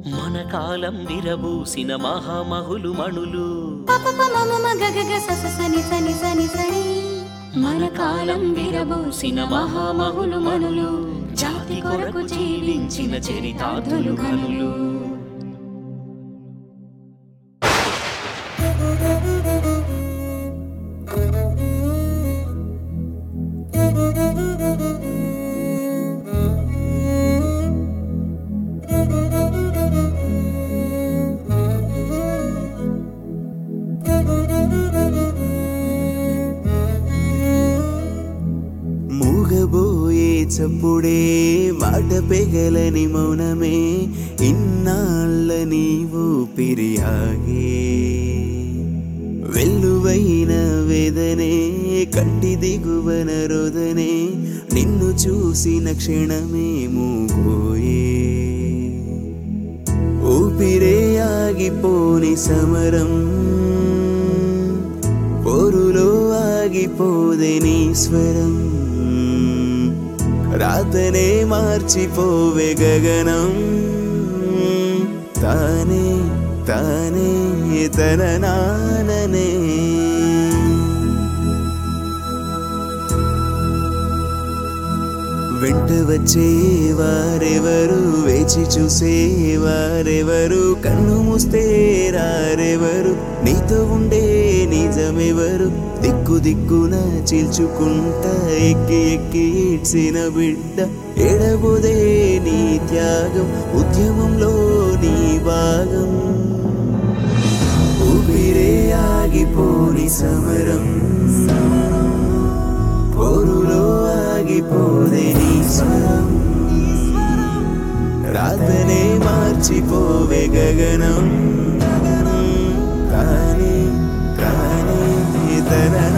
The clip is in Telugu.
మన కాలం విరబూసిన మహామహులు మణులు మన కాలం విరబూసిన మహామహులు మణులు జాతి కొరకు జీవించిన చరితార్థులు ఘనులు మూగబోయే చప్పుడే మాట పెగలని మౌనమే ఇన్నాళ్ళ నీవు పిరియాగే వెల్లువైన వేదనే కంటి దిగువన రోదనే నిన్ను చూసిన క్షణమే మూగోయే ఊపిరే ఆగిపోని సమరం పోరులో ఆగిపోదే నీ స్వరం రాతనే మార్చిపోవే గగనం తానే తానే తన నాననే వెంట వచ్చే వారెవరు వేచి చూసే వారెవరు కన్ను మూస్తే రారెవరు నీతో ఉండే నిజమెవరు దిక్కు దిక్కున చీల్చుకుంటా ఎక్కి ఎక్కి ఇడ్చిన బిడ్డ ఎడబోదే నీ త్యాగం ఉద్యమంలో నీ భాగం ఊపిరే ఆగిపోని సమరం పోరులో ఆగిపోదే నీ స్వరం రాతనే మార్చిపోవే గగనం కానీ కానీ తన